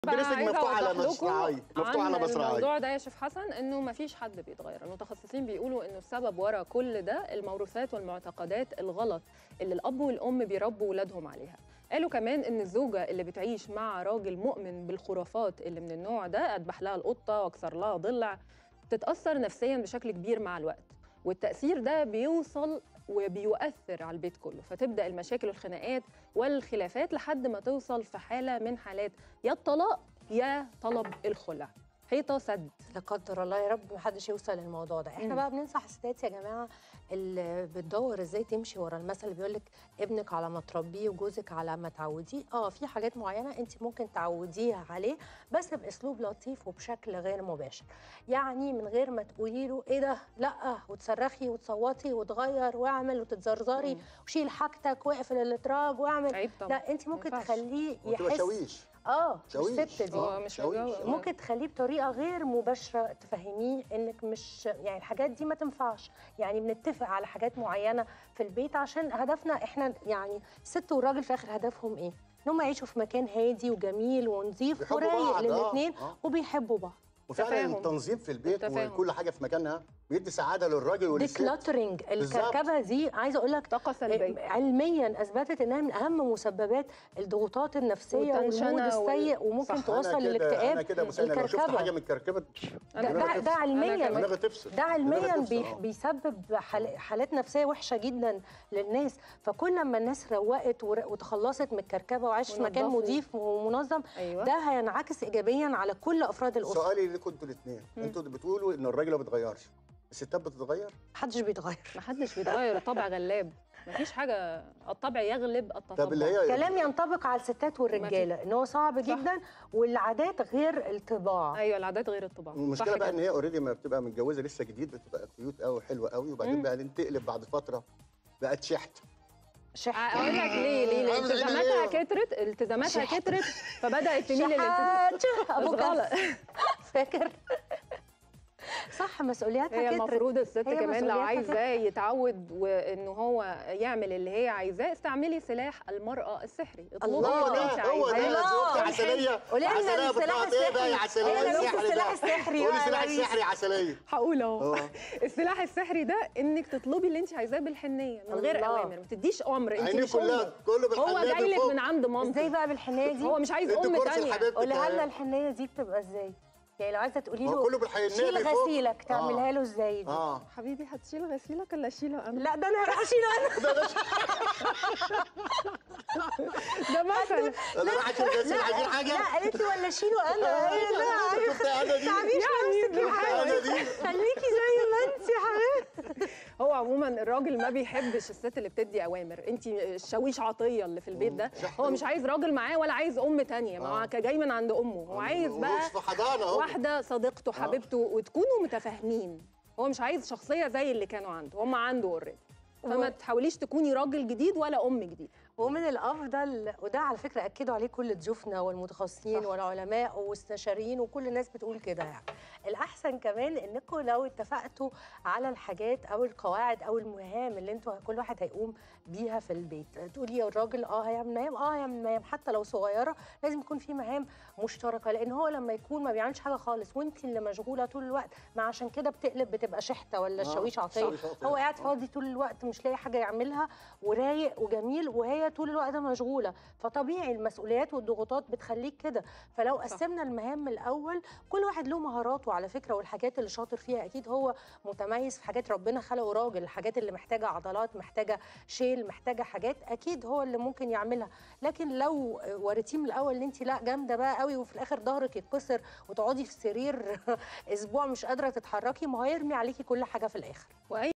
بريسك عايزة مفتوح على أوضح لكم مصراعي مفتوح عن على مصراعي الموضوع ده يا شيف حسن انه ما فيش حد بيتغير المتخصصين بيقولوا انه السبب ورا كل ده الموروثات والمعتقدات الغلط اللي الاب والام بيربوا ولادهم عليها قالوا كمان ان الزوجه اللي بتعيش مع راجل مؤمن بالخرافات اللي من النوع ده اذبح لها القطه واكسر لها ضلع تتاثر نفسيا بشكل كبير مع الوقت والتاثير ده بيوصل وبيؤثر على البيت كله فتبدا المشاكل والخناقات والخلافات لحد ما توصل في حاله من حالات يا الطلاق يا طلب الخلع حيطه سد لا قدر الله يا رب محدش يوصل للموضوع ده احنا مم. بقى بننصح الستات يا جماعه اللي بتدور ازاي تمشي ورا المثل اللي بيقول لك ابنك على ما تربيه وجوزك على ما تعوديه اه في حاجات معينه انت ممكن تعوديها عليه بس باسلوب لطيف وبشكل غير مباشر يعني من غير ما تقولي له ايه ده لا وتصرخي وتصوتي وتغير واعمل وتتزرزري مم. وشيل حاجتك واقفل الاتراج واعمل عيب طبعا لا انت ممكن ينفعش. تخليه وتبقى يحس شاويش اه شاويش. الست دي هو مش شاويش. متجوز. ممكن تخليه بطريقه غير مباشره تفهميه انك مش يعني الحاجات دي ما تنفعش يعني بنتفق على حاجات معينه في البيت عشان هدفنا احنا يعني الست والراجل في اخر هدفهم ايه ان هم يعيشوا في مكان هادي وجميل ونظيف بيحبوا ورايق بعض، آه، للاثنين آه. وبيحبوا بعض وفعلا تفاهم. التنظيم في البيت التفاهم. وكل حاجه في مكانها بيدي سعاده للراجل وللست ديكلاترنج بالظبط. الكركبه دي عايزه اقول لك طاقه سلبيه علميا اثبتت انها من اهم مسببات الضغوطات النفسيه والتنشنة والمود وال- السيء وممكن صح. توصل انا كده للاكتئاب انا كده مسلم لو شفت الكركبة. حاجه متكركبه ده, أنا ده, ده علميا كمان. دماغي تفصل ده علميا دماغي بي تفصل، آه. بيسبب حال- حالات نفسيه وحشه جدا للناس فكل ما الناس روقت ور- وتخلصت من الكركبه وعاشت في مكان ونضفوا. نظيف ومنظم ايوه ده هينعكس ايجابيا على كل افراد الاسره سؤالي لكم انتوا الاثنين انتوا بتقولوا ان الراجل ما بيتغيرش الستات بتتغير محدش بيتغير محدش بيتغير الطبع غلاب مفيش حاجه الطبع يغلب التطبع طب اللي هي كلام ينطبق على الستات والرجاله ان هو صعب جدا والعادات غير الطباع ايوه العادات غير الطباع المشكله صح بقى ان كده. هي اوريدي ما بتبقى متجوزه لسه جديد بتبقى كيوت قوي حلوه قوي وبعدين مم. بعدين تقلب بعد فتره بقت شحت شح اقول لك ليه ليه ليه عاملة زي التزاماتها الإيه؟ كترت التزاماتها كترت فبدات تميل للالتزام شحات ابو بس غلط. كف فاكر صح مسؤولياتها هي كترت المفروض الست هي كمان لو مسؤولياتها عايزاه يتعود وان هو يعمل اللي هي عايزاه استعملي سلاح المراه السحري اطلبي الله، اللي هو انت ده هو ده عايزاه زوجتي عسليه قولي لنا عسليه السلاح بتاعت ايه بقى يا السحري. عسليه قولي لنا السحر السلاح ده السحري قولي بقى سلاح يا لبيس. السحري عسليه هقول اهو اه. السلاح السحري ده انك تطلبي اللي انت عايزاه بالحنيه من غير الله. اوامر ما تديش امر انت عينيه مش كلها امه كله هو بالحنيه جاي لك بالفوق. من عند ازاي مامته بقى بالحنيه دي هو مش عايز ادي ام كرسي تانية لحبيبتك قولي اهي. لنا الحنيه دي بتبقى ازاي يعني لو عايزه تقولي هو له كله بالحنيه شيل اللي فوق. غسيلك تعملها اه له ازاي دي اه حبيبي هتشيل غسيلك ولا اشيله انا لا ده انا هروح اشيله انا ده مثلا انا راح اشيل غسيل عايزين حاجه لا قالت لي ولا اشيله انا هي لا شفت انا دي تعبيش نفسك يا انا حبيبتي دي خليكي زي ما انت يا حبيبتي هو عموما الراجل ما بيحبش الست اللي بتدي اوامر انت الشاويش عطيه اللي في البيت ده هو مش عايز راجل معاه ولا عايز ام تانية ما هو آه. جاي من عند امه هو عايز بقى ومش في حضانه اهو واحده صديقته حبيبته وتكونوا متفاهمين هو مش عايز شخصيه زي اللي كانوا عنده هم عنده اوريدي فما و- تحاوليش تكوني راجل جديد ولا ام جديد ومن الافضل وده على فكره اكدوا عليه كل ضيوفنا والمتخصصين صح. والعلماء والمستشارين وكل الناس بتقول كده يعني الاحسن كمان انكم لو اتفقتوا على الحاجات او القواعد او المهام اللي انتوا كل واحد هيقوم بيها في البيت تقولي يا الراجل اه هيعمل مهام اه هيعمل مهام حتى لو صغيره لازم يكون في مهام مشتركه لان هو لما يكون ما بيعملش حاجه خالص وانت اللي مشغوله طول الوقت ما عشان كده بتقلب بتبقى شحته ولا آه، الشاويش عطيه الشاويش عطية. هو قاعد آه. فاضي طول الوقت مش لاقي حاجه يعملها ورايق وجميل وهي طول الوقت مشغوله فطبيعي المسؤوليات والضغوطات بتخليك كده فلو صح. قسمنا المهام من الاول كل واحد له مهاراته على فكره والحاجات اللي شاطر فيها اكيد هو متميز في حاجات ربنا خلقه راجل الحاجات اللي محتاجه عضلات محتاجه شيل محتاجه حاجات اكيد هو اللي ممكن يعملها لكن لو وريتيه من الاول ان انت لا جامده بقى قوي وفي الاخر ظهرك يتكسر وتقعدي في السرير اسبوع مش قادره تتحركي ما هو هيرمي عليكي كل حاجه في الاخر واي